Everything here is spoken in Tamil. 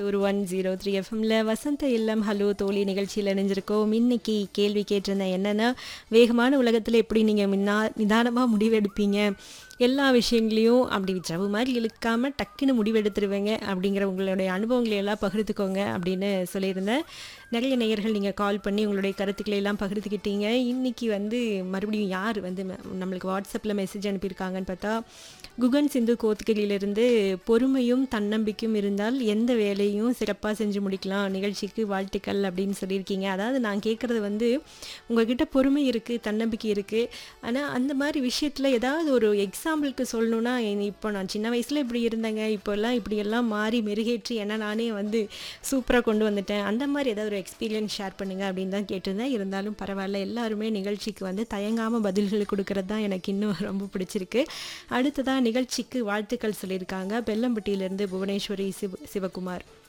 கோயம்புத்தூர் ஒன் ஜீரோ த்ரீ எஃப்எம்ல வசந்த இல்லம் ஹலோ தோழி நிகழ்ச்சியில் இணைஞ்சிருக்கோம் இன்னைக்கு கேள்வி கேட்டிருந்தேன் என்னன்னா வேகமான உலகத்தில் எப்படி நீங்கள் மின்னா நிதானமாக முடிவெடுப்பீங்க எல்லா விஷயங்களையும் அப்படி ஜவு மாதிரி இழுக்காம டக்குன்னு முடிவெடுத்துருவேங்க அப்படிங்கிற உங்களுடைய அனுபவங்களை எல்லாம் பகிர்ந்துக்கோங்க அப்படின்னு சொல்லியிருந்தேன் நிறைய நேயர்கள் நீங்கள் கால் பண்ணி உங்களுடைய கருத்துக்களை எல்லாம் பகிர்ந்துக்கிட்டீங்க இன்னைக்கு வந்து மறுபடியும் யார் வந்து ம- நம்மளுக்கு வாட்ஸ்அப்பில் மெசேஜ் அனுப்பியிருக்காங்கன்னு பார்த்தா குகன் சிந்து கோத்துக்கலிலிருந்து பொறுமையும் தன்னம்பிக்கையும் இருந்தால் எந்த வேலையும் சிறப்பாக செஞ்சு முடிக்கலாம் நிகழ்ச்சிக்கு வாழ்த்துக்கள் அப்படின்னு சொல்லியிருக்கீங்க அதாவது நான் கேட்குறது வந்து உங்ககிட்ட பொறுமை இருக்குது தன்னம்பிக்கை இருக்குது ஆனால் அந்த மாதிரி விஷயத்தில் ஏதாவது ஒரு எக்ஸாம்பிளுக்கு சொல்லணும்னா இனி இப்போ நான் சின்ன வயசில் இப்படி இருந்தேங்க இப்போல்லாம் இப்படியெல்லாம் மாறி மெருகேற்றி என்ன நானே வந்து சூப்பராக கொண்டு வந்துட்டேன் அந்த மாதிரி ஏதாவது ஒரு எக்ஸ்பீரியன்ஸ் ஷேர் பண்ணுங்க அப்படின்னு தான் கேட்டிருந்தேன் இருந்தாலும் பரவாயில்ல எல்லாருமே நிகழ்ச்சிக்கு வந்து தயங்காமல் பதில்கள் கொடுக்கறது தான் எனக்கு இன்னும் ரொம்ப பிடிச்சிருக்கு அடுத்ததாக நிகழ்ச்சிக்கு வாழ்த்துக்கள் சொல்லியிருக்காங்க பெல்லம்பட்டியிலேருந்து புவனேஸ்வரி சிவ சிவகுமார்